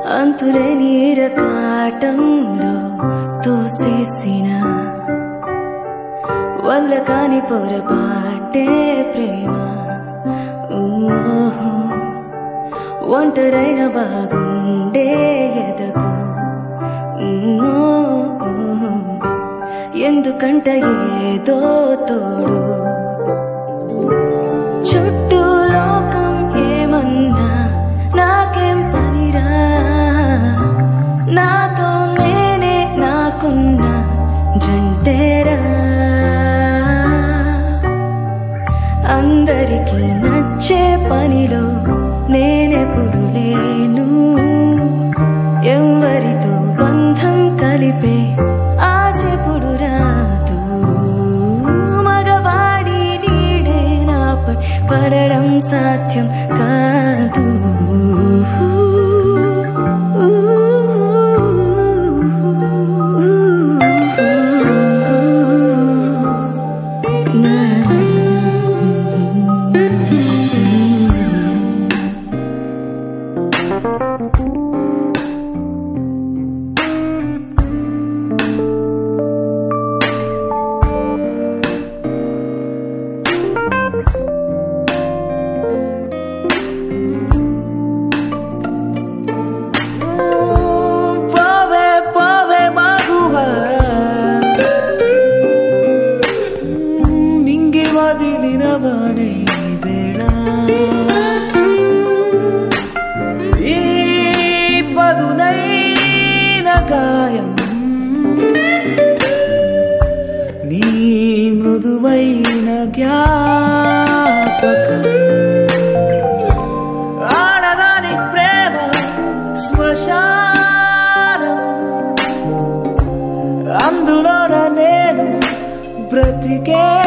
అంతులేని రకాటంలో తోసేసిన వల్ల కాని పొరపాటే ప్రేమ ఊహు. ఒంటరైన బాగుండే ఎదకు ఊహు. ఎందుకంట ఏదో తోడు చుట్టూ లోకం ఏమన్నా నాకేం పనిరా నాతో నేనే నాకున్న జంటేరా అందరికీ నచ్చే పనిలో నేనెప్పుడు లేను ఎవరితో బంధం కలిపే ఆశెప్పుడు రాదు మగవాడి నీడే నాపై పడడం సాధ్యం కాదు పోవే పోవే మగువా నింగి వదిలినవనే వేళ ఈ పదునైన గాయం నీ మృదువైన జ్ఞాపకం ఆడదాని ప్రేమ శ్మశానం అందులోన నేను బ్రతికే